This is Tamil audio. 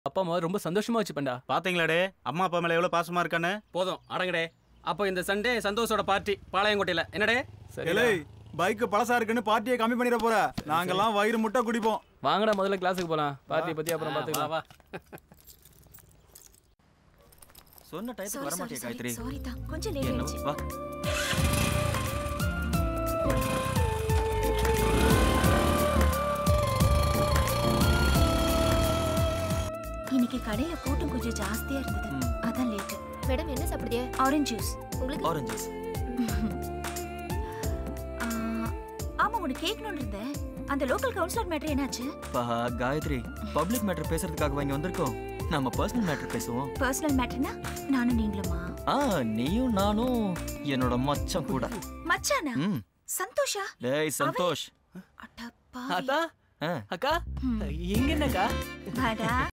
அப்பா அம்மா ரொம்ப சந்தோஷமா வச்சுப்பேன்டா பாத்தீங்களாடே அம்மா அப்பா மேல எவ்வளவு பாசமா இருக்கான்னு போதும் அடங்கடே அப்போ இந்த சண்டே சந்தோஷோட பார்ட்டி பாளையங்கோட்டையில என்னடே சரி ஏலே பைக் பழசா இருக்குன்னு பார்ட்டியை கம்மி பண்ணிட போற நாங்கெல்லாம் வயிறு முட்டை குடிப்போம் வாங்கடா முதல்ல கிளாஸுக்கு போலாம் பார்ட்டியை பத்தி அப்புறம் வா பாத்துக்கலாம் வா சொன்ன டயத்துக்கு வர மாட்டியா காயத்ரி சாரி தான் கொஞ்சம் லேட் என்ன ஆயிடுச்சு வா இன்னைக்கு கடையில கூட்டம் கொஞ்சம் ஜாஸ்தியா இருந்தது அதான் லேட் மேடம் என்ன சாப்பிடுதிய ஆரஞ்சு ஜூஸ் உங்களுக்கு ஆரஞ்சஸ் ஆமா உனக்கு கேட்கணும்னு இருந்தேன் அந்த லோக்கல் கவுன்சிலர் மேட்டர் என்னாச்சு பா காயத்ரி பப்ளிக் மேட்டர் பேசுறதுக்காக இங்க வந்திருக்கோம் நம்ம பர்சனல் மேட்டர் பேசுவோம் பர்சனல் மேட்டர்னா நானும் நீங்களுமா ஆ நீயும் நானும் என்னோட மச்சான் கூட மச்சானா ம் சந்தோஷா டேய் சந்தோஷ் அட்டப்பா அத்தா ஆ அக்கா இங்க என்னக்கா வாடா